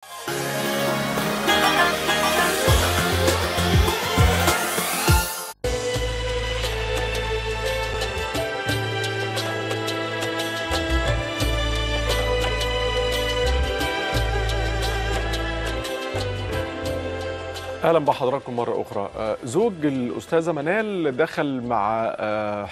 اهلا بحضراتكم مره اخرى آه، زوج الاستاذه منال دخل مع آه،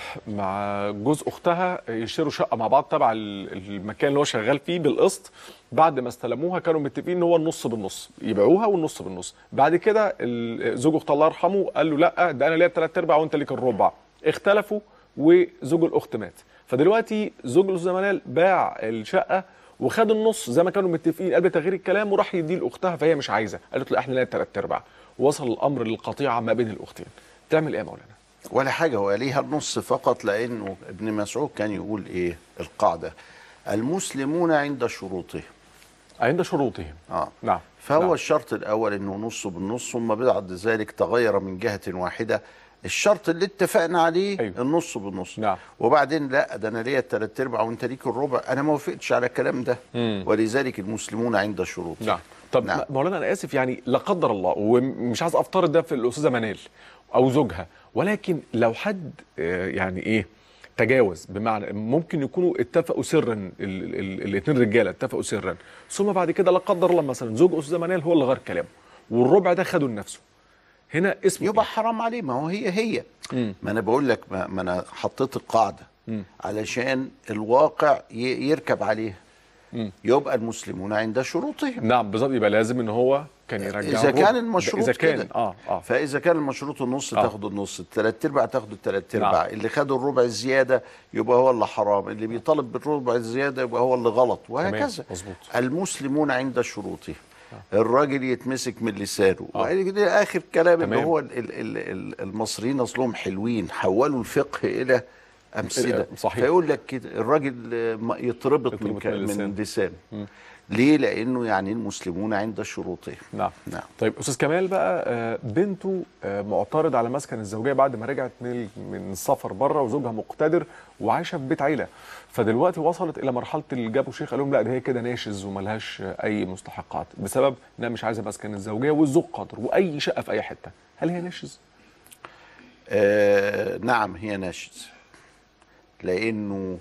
مع جوز اختها يشتروا شقه مع بعض تبع ال- المكان اللي هو شغال فيه بالقسط بعد ما استلموها كانوا متفقين ان هو النص بالنص يبيعوها والنص بالنص بعد كده ال- زوج اخت الله يرحمه قال له لا ده انا ليا الثلاث ارباع وانت ليك الربع اختلفوا وزوج الاخت مات فدلوقتي زوج الاستاذه منال باع الشقه وخد النص زي ما كانوا متفقين قبل تغيير الكلام وراح يديه لاختها فهي مش عايزه قالت له احنا لنا ثلاث ارباع وصل الامر للقطيعه ما بين الاختين تعمل ايه يا مولانا ولا حاجة هو ليها النص فقط لأنه ابن مسعود كان يقول إيه القاعدة المسلمون عند شروطهم عند شروطهم آه. نعم فهو نعم. الشرط الأول إنه نص بالنص ثم بعد ذلك تغير من جهة واحدة الشرط اللي اتفقنا عليه أيوه. النص بالنص نعم. وبعدين لا ده انا ليا الثلاث ارباع وانت ليك الربع انا ما وافقتش على الكلام ده مم. ولذلك المسلمون عند شروطهم نعم طب نعم. مولانا انا اسف يعني لا قدر الله ومش عايز افترض ده في الاستاذه منال او زوجها ولكن لو حد آه، يعني ايه تجاوز بمعنى ممكن يكونوا اتفقوا سرا الاثنين رجاله اتفقوا سرا ثم بعد كده لا قدر الله مثلا زوج استاذه منال هو اللي غير كلامه والربع ده خده لنفسه هنا اسمه يبقى حرام عليه ما هو هي هي مم. ما انا بقول لك ما, ما انا حطيت القاعده مم. علشان الواقع ي- يركب عليها مم. يبقى المسلمون عند شروطهم نعم بالظبط يبقى لازم ان هو كان يرجع اذا الربع. كان المشروط اذا كان كده. اه اه فاذا كان المشروط النص آه. تاخد النص الثلاث ارباع تاخد الثلاث ارباع نعم. اللي خدوا الربع الزياده يبقى هو اللي حرام اللي بيطالب بالربع الزياده يبقى هو اللي غلط وهكذا مظبوط. المسلمون عند شروطهم الراجل يتمسك من لسانه آه. وبعد كده اخر كلام اللي تمام. هو ال ال ال ال المصريين اصلهم حلوين حولوا الفقه الى امثله صحيح. فيقول لك كده الراجل آه، ما- يتربط, يتربط من, من ك- اللسان. من لسانه ليه لانه يعني المسلمون عند شروطهم نعم نعم طيب استاذ كمال بقى آه، بنته آه، معترض على مسكن الزوجيه بعد ما رجعت من من السفر بره وزوجها مقتدر وعايشه في بيت عيله فدلوقتي وصلت الى مرحله اللي جابوا شيخ قال لهم لا ده هي كده ناشز وملهاش آه، اي مستحقات بسبب انها مش عايزه مسكن الزوجيه والزوج قادر واي شقه في اي حته هل هي ناشز؟ آه نعم هي ناشز لانه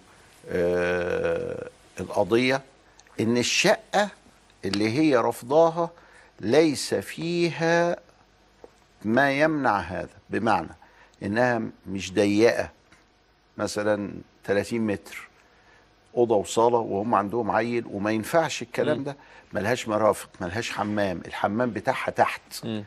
آه القضيه ان الشقه اللي هي رفضاها ليس فيها ما يمنع هذا بمعنى انها مش ضيقه مثلا 30 متر اوضه وصاله وهم عندهم عيل وما ينفعش الكلام ده ملهاش مرافق ملهاش حمام الحمام بتاعها تحت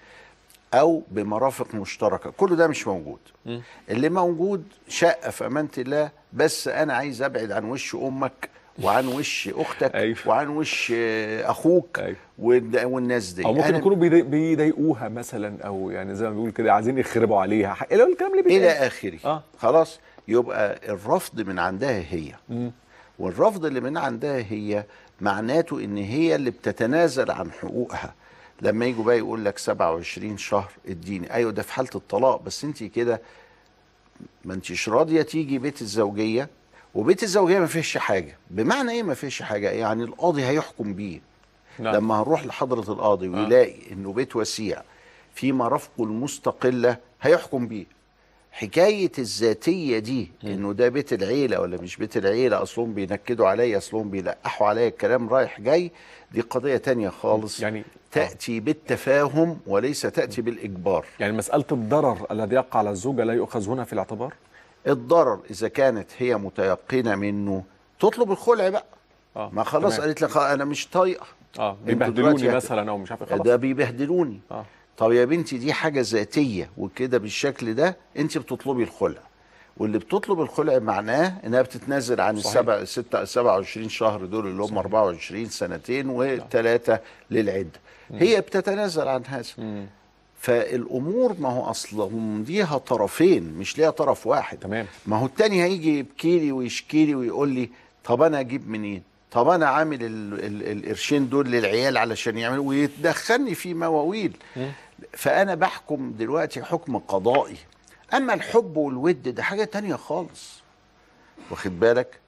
او بمرافق مشتركه كل ده مش موجود اللي موجود شقه في امانه الله بس انا عايز ابعد عن وش امك وعن وش اختك أيوة. وعن وش آه، اخوك أيوة. والد- والناس دي او ممكن أنا- يكونوا بيضايق- بيضايقوها مثلا او يعني زي ما بيقول كده عايزين يخربوا عليها ح- اللي هو الكلام اللي بيتقال الى اخره آه. خلاص يبقى الرفض من عندها هي مم. والرفض اللي من عندها هي معناته ان هي اللي بتتنازل عن حقوقها لما يجوا بقى يقول لك 27 شهر اديني ايوه ده في حاله الطلاق بس انت كده ما انتش راضيه تيجي بيت الزوجيه وبيت الزوجيه ما فيهش حاجه بمعنى ايه ما فيهش حاجه يعني القاضي هيحكم بيه نعم. لما هنروح لحضره القاضي ويلاقي انه بيت وسيع في مرافقه المستقله هيحكم بيه حكايه الذاتيه دي انه ده بيت العيله ولا مش بيت العيله اصلهم بينكدوا عليا اصلهم بيلقحوا عليا الكلام رايح جاي دي قضيه تانية خالص يعني- تاتي بالتفاهم وليس تاتي بالاجبار يعني مساله الضرر الذي يقع على الزوجه لا يؤخذ هنا في الاعتبار الضرر اذا كانت هي متيقنه منه تطلب الخلع بقى اه ما خلاص تمام. قالت لك انا مش طايقه اه انتوا بيبهدلوني دلوقتي هت- مثلا او مش عارف إيه، خلاص ده بيبهدلوني اه طب يا بنتي دي حاجة ذاتية وكده بالشكل ده انت بتطلبي الخلع واللي بتطلب الخلع معناه انها بتتنازل عن صحيح. السبع ستة 27 شهر دول اللي هم 24 سنتين وثلاثة للعدة هي بتتنازل عن هذا مم. فالامور ما هو اصلا ليها طرفين مش ليها طرف واحد تمام. ما هو التاني هيجي يبكي لي ويشكي لي ويقول لي طب انا اجيب منين طب انا عامل ال ال القرشين دول للعيال علشان يعملوا ويتدخلني في مواويل فانا بحكم دلوقتي حكم قضائي اما الحب والود ده حاجه تانية خالص واخد بالك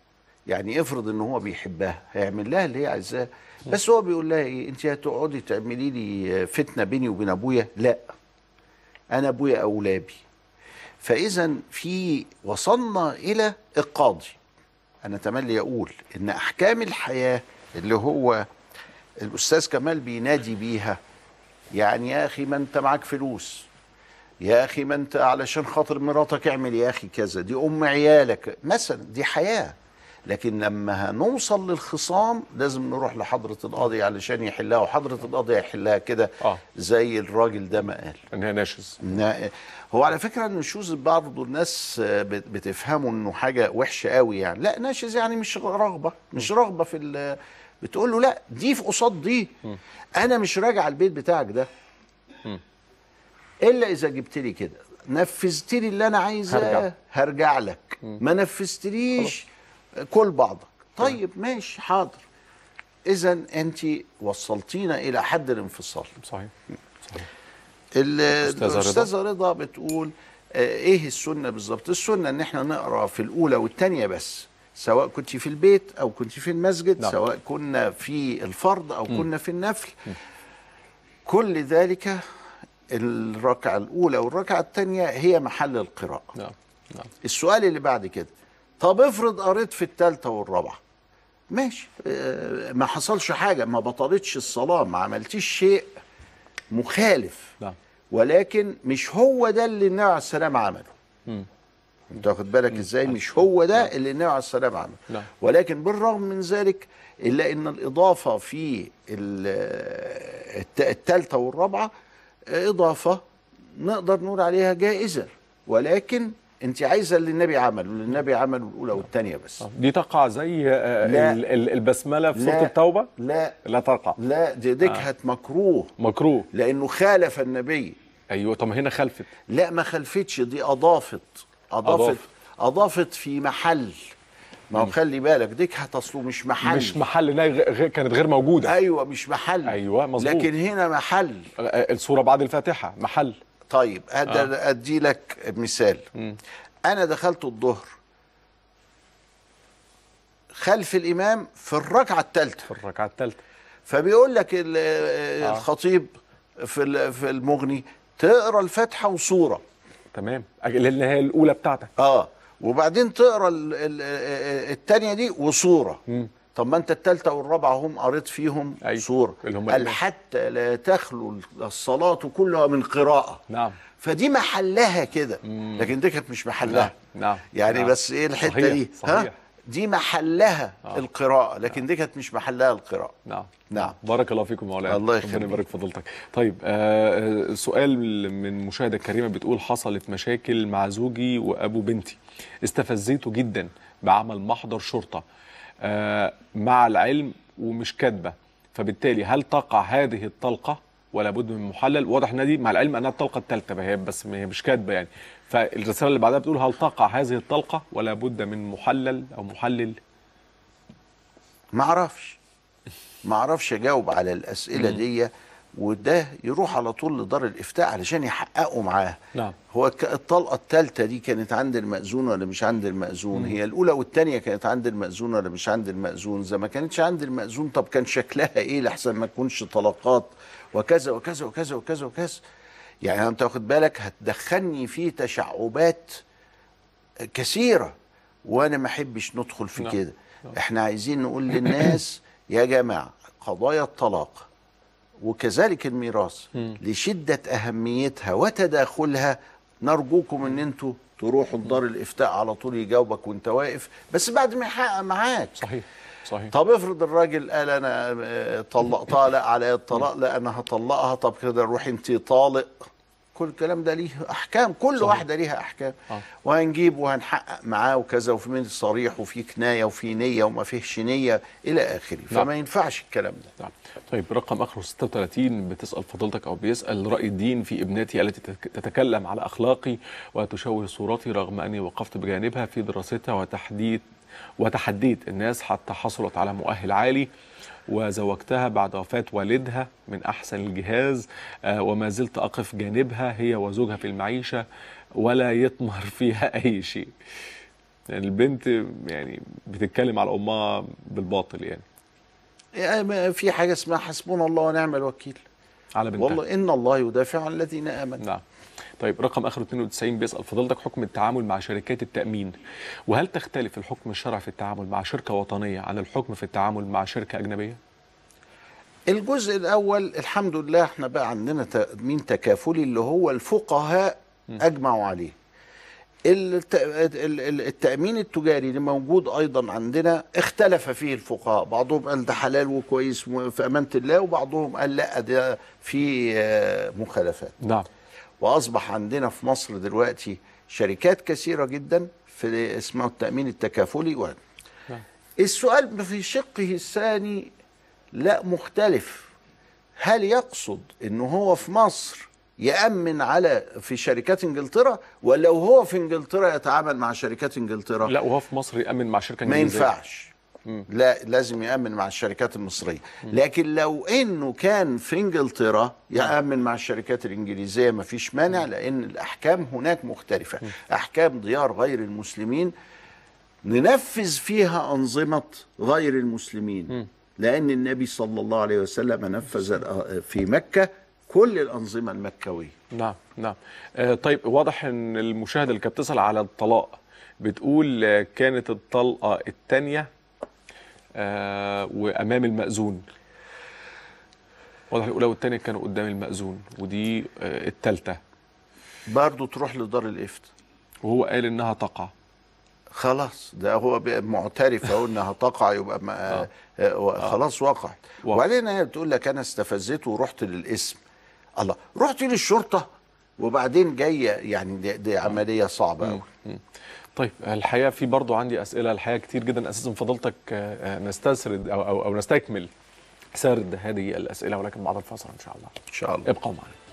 يعني افرض ان هو بيحبها هيعمل لها اللي هي عايزاه بس هو بيقول لها ايه انت هتقعدي تعملي لي فتنه بيني وبين ابويا لا انا ابويا اولى بي فاذا في وصلنا الى القاضي انا تملي اقول ان احكام الحياه اللي هو الاستاذ كمال بينادي بيها يعني يا اخي ما انت معاك فلوس يا اخي ما انت علشان خاطر مراتك اعمل يا اخي كذا دي ام عيالك مثلا دي حياه لكن لما هنوصل للخصام لازم نروح لحضره القاضي علشان يحلها وحضره القاضي هيحلها كده آه. زي الراجل ده ما قال ان هي ناشز نا- هو على فكره النشوز برضه الناس آه، بت- بتفهمه انه حاجه وحشه قوي يعني لا ناشز يعني مش رغبه مش رغبه في ال- بتقول له لا دي في قصاد دي انا مش راجع البيت بتاعك ده الا اذا جبت لي كده نفذت لي اللي انا عايزاه هرجع. هرجع لك ما نفذتليش كل بعضك طيب ماشي حاضر اذا انت وصلتينا الى حد الانفصال صحيح صحيح ال- أستاذة رضا. الاستاذه رضا بتقول آه، ايه السنه بالظبط السنه ان احنا نقرا في الاولى والثانيه بس سواء كنت في البيت او كنت في المسجد نعم. سواء كنا في الفرض او كنا في النفل كل ذلك الركعه الاولى والركعه الثانيه هي محل القراءه نعم نعم السؤال اللي بعد كده طب افرض قريت في الثالثه والرابعه ماشي آه، ما حصلش حاجه ما بطلتش الصلاه ما عملتيش شيء مخالف نعم ولكن مش هو ده اللي النبي عليه السلام عمله مم. انت واخد بالك ازاي مش هو ده اللي النبي عليه السلام عمله نعم. ولكن بالرغم من ذلك الا ان الاضافه في ال- الت- التالتة والرابعه اضافه نقدر نقول عليها جائزه ولكن انت عايزه اللي النبي عمله اللي النبي عمله الاولى والثانيه بس دي تقع زي آه، لا. ال- ال- البسمله في سوره لا. التوبه لا لا تقع لا دي دكهه مكروه مكروه لانه خالف النبي ايوه طب ما هنا خلفت لا ما خلفتش دي اضافت اضافت أضاف. اضافت في محل ما هو خلي بالك ديك هتصله مش محل مش محل لا غ- غ- كانت غير موجوده ايوه مش محل أيوة، مظبوط. لكن هنا محل آه، السوره بعد الفاتحه محل طيب هذا ادي لك مثال انا دخلت الظهر خلف الامام في الركعه الثالثه في الركعه الثالثه فبيقول لك ال- الخطيب في ال- في المغني تقرا الفاتحه وسوره تمام أج- اللي هي الاولى بتاعتك اه وبعدين تقرا ال- ال- التانية دي وصورة مم. طب ما انت التالتة والرابعة هم قريت فيهم أيوة. صورة اللي هم قال الإمام. حتى لا تخلو الصلاة كلها من قراءة نعم فدي محلها كده لكن دي كانت مش محلها نعم، نعم، يعني نعم. بس ايه الحتة صحيح، دي صحيح. دي محلها آه. القراءة لكن دي كانت مش محلها القراءة نعم نعم. بارك الله فيكم مولانا الله ربنا يخليك. يبارك في فضيلتك طيب آه آه، سؤال من مشاهده كريمه بتقول حصلت مشاكل مع زوجي وابو بنتي استفزيته جدا بعمل محضر شرطه آه مع العلم ومش كاتبه فبالتالي هل تقع هذه الطلقه ولا بد من محلل واضح ان دي مع العلم انها الطلقه الثالثه هي بس هي مش كاتبه يعني فالرساله اللي بعدها بتقول هل تقع هذه الطلقه ولا بد من محلل او محلل ما اعرفش ما اعرفش اجاوب على الاسئله دي وده يروح على طول لدار الافتاء علشان يحققوا معاه نعم. هو ك- الطلقه الثالثه دي كانت عند المأذون ولا مش عند المأذون هي الاولى والثانيه كانت عند المأذون ولا مش عند المأذون اذا ما كانتش عند المأذون طب كان شكلها ايه لحسن ما تكونش طلقات وكذا وكذا وكذا وكذا وكذا يعني انت واخد بالك هتدخلني في تشعبات كثيره وانا ما احبش ندخل في نعم. كده احنا عايزين نقول للناس يا جماعه قضايا الطلاق وكذلك الميراث لشده اهميتها وتداخلها نرجوكم ان انتوا تروحوا لدار الافتاء على طول يجاوبك وانت واقف بس بعد ما يحقق معاك صحيح صحيح طب افرض الراجل قال انا آه، طلقتها لا على الطلاق لا انا هطلقها طب كده روح انت طالق كل الكلام ده ليه احكام كل صحيح. واحده ليها احكام آه. وهنجيب وهنحقق معاه وكذا وفي من صريح وفي كنايه وفي نيه وما فيهش نيه الى اخره نعم. فما ينفعش الكلام ده نعم. طيب رقم اخره 36 بتسال فضيلتك او بيسال راي الدين في ابنتي التي تتك- تتكلم على اخلاقي وتشوه صورتي رغم اني وقفت بجانبها في دراستها وتحديد وتحديت الناس حتى حصلت على مؤهل عالي وزوجتها بعد وفاة والدها من أحسن الجهاز آه، وما زلت أقف جانبها هي وزوجها في المعيشة ولا يطمر فيها أي شيء يعني البنت يعني بتتكلم على امها بالباطل يعني يعني ما في حاجه اسمها حسبنا الله ونعم الوكيل على بنتها والله ان الله يدافع عن الذين امنوا نعم طيب رقم اخر 92 بيسال فضيلتك حكم التعامل مع شركات التامين وهل تختلف الحكم الشرعي في التعامل مع شركه وطنيه عن الحكم في التعامل مع شركه اجنبيه الجزء الاول الحمد لله احنا بقى عندنا تامين تكافلي اللي هو الفقهاء اجمعوا عليه الت- ال- ال- التامين التجاري اللي موجود ايضا عندنا اختلف فيه الفقهاء بعضهم قال ده حلال وكويس في امانه الله وبعضهم قال لا ده فيه آه، مخالفات نعم واصبح عندنا في مصر دلوقتي شركات كثيره جدا في اسمه التامين التكافلي و... نعم. السؤال في شقه الثاني لا مختلف هل يقصد انه هو في مصر يامن على في شركات انجلترا ولا هو في انجلترا يتعامل مع شركات انجلترا لا وهو في مصر يامن مع شركه ما انجليزيه ينفعش لا لازم يامن مع الشركات المصريه لكن لو انه كان في انجلترا يامن مع الشركات الانجليزيه ما فيش مانع لان الاحكام هناك مختلفه احكام ديار غير المسلمين ننفذ فيها انظمه غير المسلمين لان النبي صلى الله عليه وسلم نفذ في مكه كل الانظمه المكويه نعم نعم آه طيب واضح ان المشاهده اللي كانت بتسال على الطلاق بتقول آه، كانت الطلقه الثانيه آه وامام المأذون واضح الاولى والثانيه كانوا قدام المأذون ودي آه الثالثه برضه تروح لدار الافتاء وهو قال انها تقع خلاص ده هو بقى معترف اهو انها تقع يبقى ما آه. آه. خلاص وقعت وقع. وبعدين هي بتقول لك انا استفزته ورحت للاسم الله رحت للشرطه وبعدين جايه يعني دي, دي عمليه صعبه قوي طيب الحقيقه في برضو عندي اسئله الحقيقه كتير جدا اساسا فضلتك آه، آه، نستسرد او او, أو نستكمل سرد هذه الاسئله ولكن بعد الفاصل ان شاء الله ان شاء الله ابقوا معنا